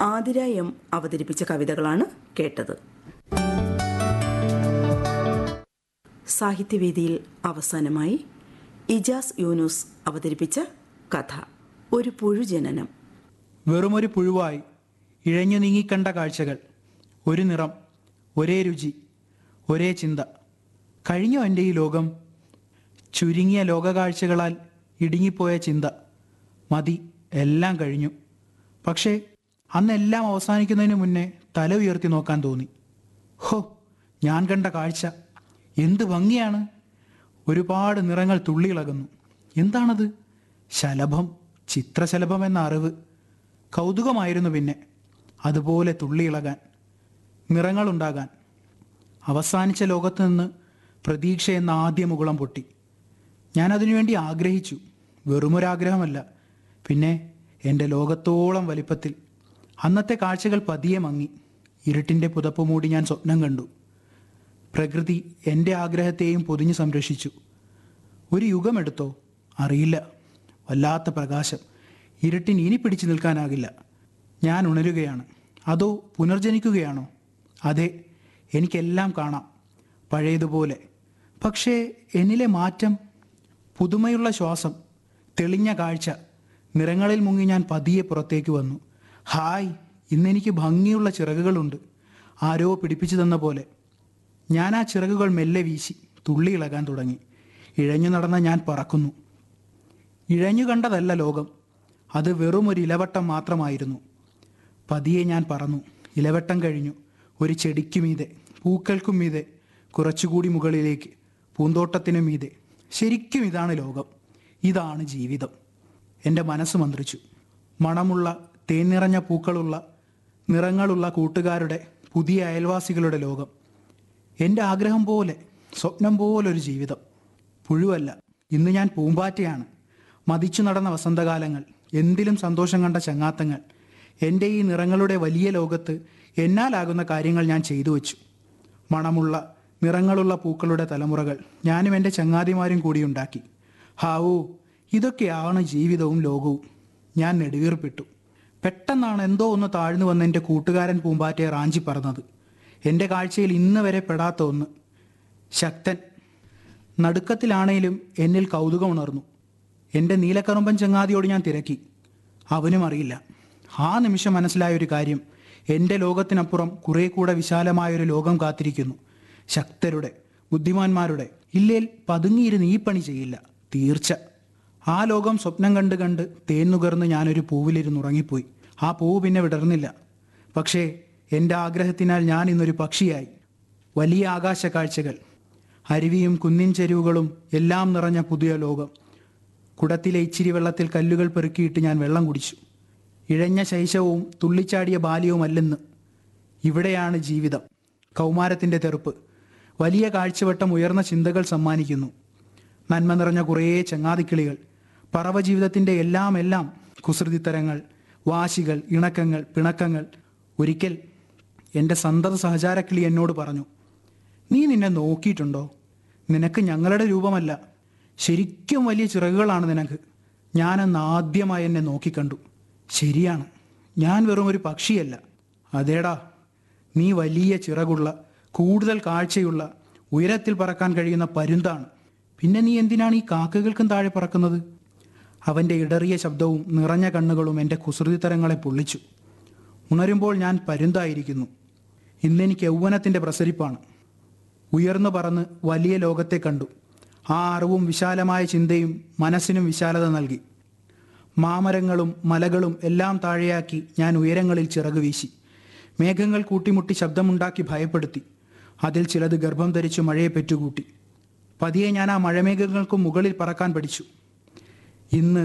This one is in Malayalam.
ആതിര എം അവതരിപ്പിച്ച കവിതകളാണ് കേട്ടത് സാഹിത്യവേദിയിൽ അവസാനമായി ഇജാസ് യൂനുസ് അവതരിപ്പിച്ച കഥ ഒരു പുഴുജനനം വെറുമൊരു പുഴുവായി ഇഴഞ്ഞു നീങ്ങിക്കണ്ട കാഴ്ചകൾ ഒരു നിറം ഒരേ രുചി ഒരേ ചിന്ത കഴിഞ്ഞോ എൻ്റെ ഈ ലോകം ചുരുങ്ങിയ ലോകകാഴ്ചകളാൽ ഇടുങ്ങിപ്പോയ ചിന്ത മതി എല്ലാം കഴിഞ്ഞു പക്ഷേ അന്നെല്ലാം അവസാനിക്കുന്നതിന് മുന്നേ തല ഉയർത്തി നോക്കാൻ തോന്നി ഹോ ഞാൻ കണ്ട കാഴ്ച എന്ത് ഭംഗിയാണ് ഒരുപാട് നിറങ്ങൾ തുള്ളിയിളകുന്നു എന്താണത് ശലഭം ചിത്രശലഭം എന്ന അറിവ് കൗതുകമായിരുന്നു പിന്നെ അതുപോലെ തുള്ളിയിളകാൻ നിറങ്ങളുണ്ടാകാൻ അവസാനിച്ച ലോകത്ത് നിന്ന് പ്രതീക്ഷ എന്ന ആദ്യ മുകുളം പൊട്ടി ഞാൻ അതിനുവേണ്ടി ആഗ്രഹിച്ചു വെറുമൊരാഗ്രഹമല്ല പിന്നെ എൻ്റെ ലോകത്തോളം വലിപ്പത്തിൽ അന്നത്തെ കാഴ്ചകൾ പതിയെ മങ്ങി ഇരുട്ടിൻ്റെ പുതപ്പ് മൂടി ഞാൻ സ്വപ്നം കണ്ടു പ്രകൃതി എൻ്റെ ആഗ്രഹത്തെയും പൊതിഞ്ഞു സംരക്ഷിച്ചു ഒരു യുഗമെടുത്തോ അറിയില്ല വല്ലാത്ത പ്രകാശം ഇരുട്ടിന് ഇനി പിടിച്ചു നിൽക്കാനാകില്ല ഞാൻ ഉണരുകയാണ് അതോ പുനർജനിക്കുകയാണോ അതെ എനിക്കെല്ലാം കാണാം പഴയതുപോലെ പക്ഷേ എന്നിലെ മാറ്റം പുതുമയുള്ള ശ്വാസം തെളിഞ്ഞ കാഴ്ച നിറങ്ങളിൽ മുങ്ങി ഞാൻ പതിയെ പുറത്തേക്ക് വന്നു ഹായ് ഇന്നെനിക്ക് ഭംഗിയുള്ള ചിറകുകളുണ്ട് ആരോ പിടിപ്പിച്ചു തന്ന പോലെ ഞാൻ ആ ചിറകുകൾ മെല്ലെ വീശി തുള്ളിയിളകാൻ തുടങ്ങി ഇഴഞ്ഞു നടന്ന ഞാൻ പറക്കുന്നു ഇഴഞ്ഞു കണ്ടതല്ല ലോകം അത് വെറും ഒരു ഇലവട്ടം മാത്രമായിരുന്നു പതിയെ ഞാൻ പറന്നു ഇലവട്ടം കഴിഞ്ഞു ഒരു ചെടിക്കു മീതെ പൂക്കൾക്കും മീതെ കുറച്ചുകൂടി മുകളിലേക്ക് പൂന്തോട്ടത്തിനു മീതെ ശരിക്കും ഇതാണ് ലോകം ഇതാണ് ജീവിതം എൻ്റെ മനസ്സ് മന്ത്രിച്ചു മണമുള്ള തേൻ നിറഞ്ഞ പൂക്കളുള്ള നിറങ്ങളുള്ള കൂട്ടുകാരുടെ പുതിയ അയൽവാസികളുടെ ലോകം എൻ്റെ ആഗ്രഹം പോലെ സ്വപ്നം പോലൊരു ജീവിതം പുഴുവല്ല ഇന്ന് ഞാൻ പൂമ്പാറ്റയാണ് മതിച്ചു നടന്ന വസന്തകാലങ്ങൾ എന്തിലും സന്തോഷം കണ്ട ചങ്ങാത്തങ്ങൾ എൻ്റെ ഈ നിറങ്ങളുടെ വലിയ ലോകത്ത് എന്നാലാകുന്ന കാര്യങ്ങൾ ഞാൻ ചെയ്തു വച്ചു മണമുള്ള നിറങ്ങളുള്ള പൂക്കളുടെ തലമുറകൾ ഞാനും എൻ്റെ ചങ്ങാതിമാരും കൂടി ഉണ്ടാക്കി ഹാവൂ ഇതൊക്കെയാണ് ജീവിതവും ലോകവും ഞാൻ നെടുവീർപ്പിട്ടു പെട്ടെന്നാണ് എന്തോ ഒന്ന് താഴ്ന്നു വന്ന എൻ്റെ കൂട്ടുകാരൻ പൂമ്പാറ്റയെ റാഞ്ചി പറന്നത് എൻ്റെ കാഴ്ചയിൽ ഇന്ന് വരെ പെടാത്ത ഒന്ന് ശക്തൻ നടുക്കത്തിലാണേലും എന്നിൽ കൗതുകം ഉണർന്നു എൻ്റെ നീലക്കറുമ്പൻ ചങ്ങാതിയോട് ഞാൻ തിരക്കി അവനും അറിയില്ല ആ നിമിഷം മനസ്സിലായ ഒരു കാര്യം എൻ്റെ ലോകത്തിനപ്പുറം കുറേ കൂടെ വിശാലമായൊരു ലോകം കാത്തിരിക്കുന്നു ശക്തരുടെ ബുദ്ധിമാന്മാരുടെ ഇല്ലേൽ പതുങ്ങിയിരുന്ന് ഈ പണി ചെയ്യില്ല തീർച്ച ആ ലോകം സ്വപ്നം കണ്ട് കണ്ട് തേന്നുകർന്ന് ഞാനൊരു പൂവിലിരുന്ന് ഉറങ്ങിപ്പോയി ആ പൂവ് പിന്നെ വിടർന്നില്ല പക്ഷേ എൻ്റെ ആഗ്രഹത്തിനാൽ ഞാൻ ഇന്നൊരു പക്ഷിയായി വലിയ ആകാശ കാഴ്ചകൾ അരുവിയും കുന്നിൻ ചെരുവുകളും എല്ലാം നിറഞ്ഞ പുതിയ ലോകം കുടത്തിലെ ഇച്ചിരി വെള്ളത്തിൽ കല്ലുകൾ പെറുക്കിയിട്ട് ഞാൻ വെള്ളം കുടിച്ചു ഇഴഞ്ഞ ശൈശവും തുള്ളിച്ചാടിയ ബാല്യവുമല്ലെന്ന് ഇവിടെയാണ് ജീവിതം കൗമാരത്തിൻ്റെ തെറുപ്പ് വലിയ കാഴ്ചവട്ടം ഉയർന്ന ചിന്തകൾ സമ്മാനിക്കുന്നു നന്മ നിറഞ്ഞ കുറേ ചങ്ങാതിക്കിളികൾ പറവ ജീവിതത്തിൻ്റെ എല്ലാം എല്ലാം കുസൃതിത്തരങ്ങൾ വാശികൾ ഇണക്കങ്ങൾ പിണക്കങ്ങൾ ഒരിക്കൽ എൻ്റെ സന്തത സഹചാരക്കിളി എന്നോട് പറഞ്ഞു നീ നിന്നെ നോക്കിയിട്ടുണ്ടോ നിനക്ക് ഞങ്ങളുടെ രൂപമല്ല ശരിക്കും വലിയ ചിറകുകളാണ് നിനക്ക് ഞാനെന്ന് ആദ്യമായി എന്നെ നോക്കിക്കണ്ടു ശരിയാണ് ഞാൻ വെറും ഒരു പക്ഷിയല്ല അതേടാ നീ വലിയ ചിറകുള്ള കൂടുതൽ കാഴ്ചയുള്ള ഉയരത്തിൽ പറക്കാൻ കഴിയുന്ന പരുന്താണ് പിന്നെ നീ എന്തിനാണ് ഈ കാക്കകൾക്കും താഴെ പറക്കുന്നത് അവൻ്റെ ഇടറിയ ശബ്ദവും നിറഞ്ഞ കണ്ണുകളും എൻ്റെ കുസൃതിത്തരങ്ങളെ പൊള്ളിച്ചു ഉണരുമ്പോൾ ഞാൻ പരുന്തായിരിക്കുന്നു ഇന്നെനിക്ക് യൗവനത്തിൻ്റെ പ്രസരിപ്പാണ് ഉയർന്നു പറന്ന് വലിയ ലോകത്തെ കണ്ടു ആ അറിവും വിശാലമായ ചിന്തയും മനസ്സിനും വിശാലത നൽകി മാമരങ്ങളും മലകളും എല്ലാം താഴെയാക്കി ഞാൻ ഉയരങ്ങളിൽ ചിറക് വീശി മേഘങ്ങൾ കൂട്ടിമുട്ടി ശബ്ദമുണ്ടാക്കി ഭയപ്പെടുത്തി അതിൽ ചിലത് ഗർഭം ധരിച്ചു മഴയെ പെറ്റുകൂട്ടി പതിയെ ഞാൻ ആ മഴമേഘങ്ങൾക്കും മുകളിൽ പറക്കാൻ പഠിച്ചു ഇന്ന്